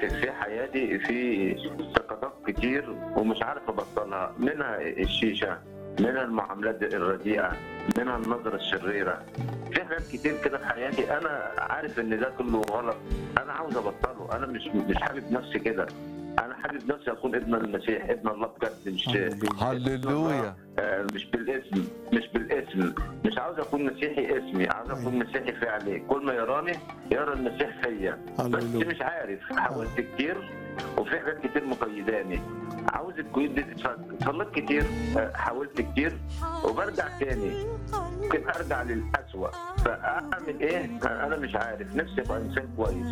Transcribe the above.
في, في حياتي في سقطات كتير ومش عارف ابطلها منها الشيشه منها المعاملات الرديئه منها النظره الشريره في حاجات كتير كده في حياتي انا عارف ان ده كله غلط انا عاوز ابطله انا مش مش حابب نفسي كده انا حابب نفسي اكون ابن المسيح ابن الله بجد مش هللويا آه، مش بالاسم مش بالاسم مش عاوز اكون مسيحي اسمي عاوز اكون مسيحي فعلي كل ما يراني يرى المسيح فيا بس هللويا. مش عارف حاولت كتير وفي حاجات كتير مقيداني عاوز القيود دي تتفك صليت كتير آه، حاولت كتير وبرجع تاني ممكن ارجع للاسوأ فاعمل ايه انا مش عارف نفسي ابقى انسان كويس